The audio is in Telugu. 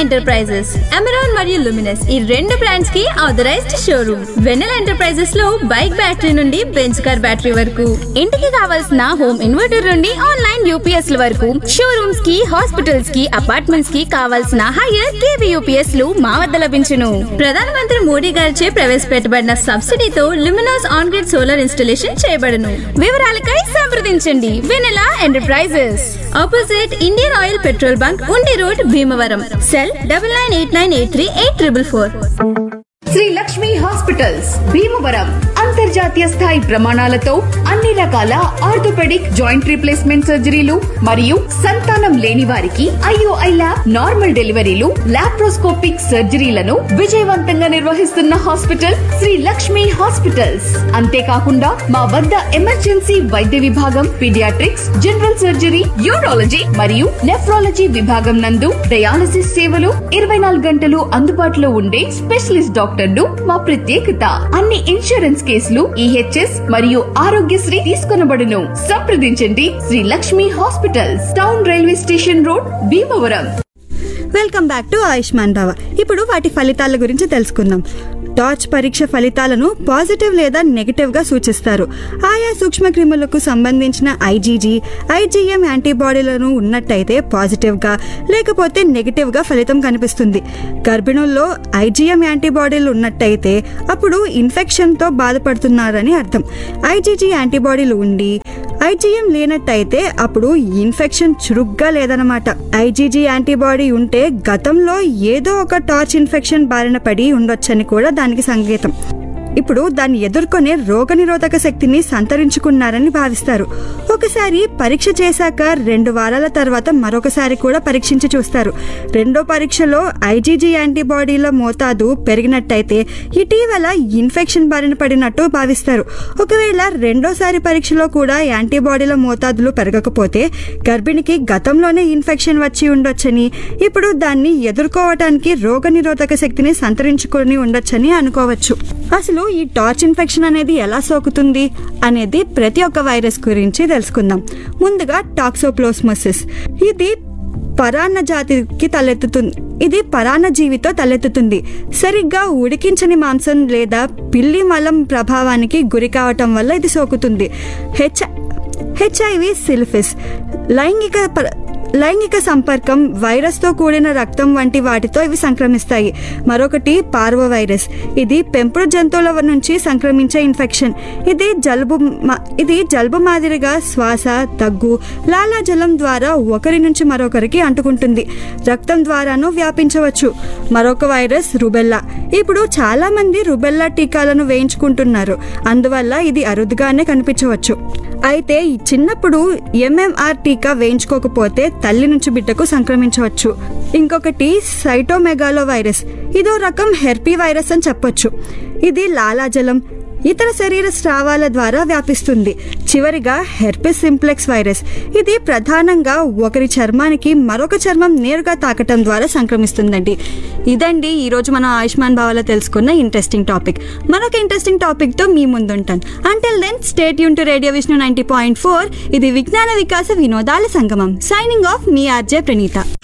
ఎంటర్ప్రైజెస్ అమెరాన్ మరియు లుమినస్ ఈ రెండు బ్రాండ్స్ కి ఆథరైజ్డ్ షోరూమ్ వెన్నెల ఎంటర్ప్రైజెస్ లో బైక్ బ్యాటరీ నుండి బెంచ్ కార్ బ్యాటరీ వరకు ఇంటికి కావాల్సిన హోమ్ ఇన్వర్టర్ నుండి ఆన్లైన్ యూపీఎస్ ల వరకు షోరూమ్స్ కి హాస్పిటల్స్ కి అపార్ట్మెంట్స్ కి కావాల్సిన హైయర్ కేవీ యూపీఎస్ లు మా వద్ద లభించును ప్రధానమంత్రి మోడీ గారిచే ప్రవేశపెట్టబడిన సబ్సిడీతో Luminous on grid solar installation చేయబడును వివరాలకై సంప్రదించండి Vennela enterprises opposite Indian oil petrol bunk Undi road Bhimavaram cell double nine eight nine eight three eight triple four Sri Lakshmi hospitals Bhimavaram అంతర్జాతీయ స్థాయి ప్రమాణాలతో అన్ని రకాల ఆర్థోపెడిక్ జాయింట్ రీప్లేస్మెంట్ సర్జరీలు మరియు సంతానం లేని వారికి IOI lab normal deliveries laparoscopic సర్జరీలను విజయవంతంగా నిర్వహిస్తున్న హాస్పిటల్ శ్రీ లక్ష్మి హాస్పిటల్స్ అంతేకాకుండా మా వద్ద ఎమర్జెన్సీ వైద్య విభాగం పీడియాట్రిక్స్ జనరల్ సర్జరీ యూరాలజీ మరియు నెఫ్రాలజీ విభాగం నందు డయాలసిస్ సేవలు ఇరవై నాలుగు గంటలు అందుబాటులో ఉండే స్పెషలిస్ట్ డాక్టర్లు మా ప్రత్యేకత అన్ని ఇన్సూరెన్స్ కేసులు ఈహెచ్ఎస్ మరియు ఆరోగ్యశ్రీ తీసుకొనబడును సంప్రదించండి Sri Lakshmi hospitals town railway station road Bhimavaram welcome back to Ayushman Bhava ఇప్పుడు వాటి ఫలితాల గురించి తెలుసుకుందాం టార్చ్ పరీక్ష ఫలితాలను పాజిటివ్ లేదా నెగటివ్ గా సూచిస్తారు ఆయా సూక్ష్మక్రిములకు సంబంధించిన ఐజీజీ ఐజీఎం యాంటీబాడీలను ఉన్నట్టయితే పాజిటివ్ గా లేకపోతే నెగటివ్ గా ఫలితం కనిపిస్తుంది గర్భిణుల్లో ఐజీఎం యాంటీబాడీలు ఉన్నట్టయితే అప్పుడు ఇన్ఫెక్షన్ తో బాధపడుతున్నారని అర్థం ఐజీజీ యాంటీబాడీలు ఉండి ఐజీఎం లేనట్టయితే అప్పుడు ఇన్ఫెక్షన్ చురుగ్గా లేదనమాట ఐజీజీ యాంటీబాడీ ఉంటే గతంలో ఏదో ఒక టార్చ్ ఇన్ఫెక్షన్ బారిన పడి ఉండొచ్చని కూడా దానికి సంకేతం ఇప్పుడు దాన్ని ఎదుర్కొనే రోగనిరోధక శక్తిని సంతరించుకున్నారని భావిస్తారు ఒకసారి పరీక్ష చేశాక రెండు వారాల తర్వాత మరొకసారి కూడా పరీక్షించి చూస్తారు రెండో పరీక్షలో ఐజీజీ యాంటీబాడీల మోతాదు పెరిగినట్టయితే ఇటీవల ఇన్ఫెక్షన్ బారిన పడినట్టు భావిస్తారు ఒకవేళ రెండోసారి పరీక్షలో కూడా యాంటీబాడీల మోతాదులు పెరగకపోతే గర్భిణికి గతంలోనే ఇన్ఫెక్షన్ వచ్చి ఉండొచ్చని ఇప్పుడు దాన్ని ఎదుర్కోవటానికి రోగనిరోధక శక్తిని సంతరించుకొని ఉండొచ్చని అనుకోవచ్చు అసలు ఈ టార్చ్ ఇన్ఫెక్షన్ అనేది ఎలా సోకుతుంది అనేది ప్రతి ఒక్క వైరస్ గురించి తెలుసుకుందాం ముందుగా టాక్సోప్లోస్మోసిస్ ఇది పరాన్న జాతికి తలెత్తుతుంది ఇది పరాన్న జీవితో తలెత్తుతుంది సరిగ్గా ఉడికించని మాంసం లేదా పిల్లి మలం ప్రభావానికి గురి కావటం వల్ల ఇది సోకుతుంది హెచ్ హెచ్ఐవి సిల్ఫిస్ లైంగిక ప- లైంగిక సంపర్కం వైరస్తో కూడిన రక్తం వంటి వాటితో ఇవి సంక్రమిస్తాయి మరొకటి పార్వో వైరస్ ఇది పెంపుడు జంతువుల నుంచి సంక్రమించే ఇన్ఫెక్షన్ ఇది జలుబు మా- ఇది జలుబు మాదిరిగా శ్వాస దగ్గు లాలాజలం ద్వారా ఒకరి నుంచి మరొకరికి అంటుకుంటుంది రక్తం ద్వారాను వ్యాపించవచ్చు మరొక వైరస్ రుబెల్లా ఇప్పుడు చాలా మంది రుబెల్లా టీకాలను వేయించుకుంటున్నారు అందువల్ల ఇది అరుదుగానే కనిపించవచ్చు అయితే ఈ చిన్నప్పుడు ఎంఎంఆర్ టీకా వేయించుకోకపోతే తల్లి నుంచి బిడ్డకు సంక్రమించవచ్చు ఇంకొకటి సైటోమెగాలో వైరస్ ఇదో రకం హెర్పీ వైరస్ అని చెప్పొచ్చు ఇది లాలాజలం ఇతర శరీర స్రావాల ద్వారా వ్యాపిస్తుంది చివరిగా హెర్పిస్ సింప్లెక్స్ వైరస్ ఇది ప్రధానంగా ఒకరి చర్మానికి మరొక చర్మం నేరుగా తాకటం ద్వారా సంక్రమిస్తుందండి ఇదండి ఈరోజు మనం ఆయుష్మాన్ భావాలో తెలుసుకున్న ఇంట్రెస్టింగ్ టాపిక్ మరొక ఇంట్రెస్టింగ్ టాపిక్తో మీ ముందుంటాను అంటిల్ దెన్ స్టేట్ యూన్ to radio Vishnu ninety point four ఇది విజ్ఞాన వికాస వినోదాల సంగమం సైనింగ్ ఆఫ్ మీ ఆర్జే ప్రణీత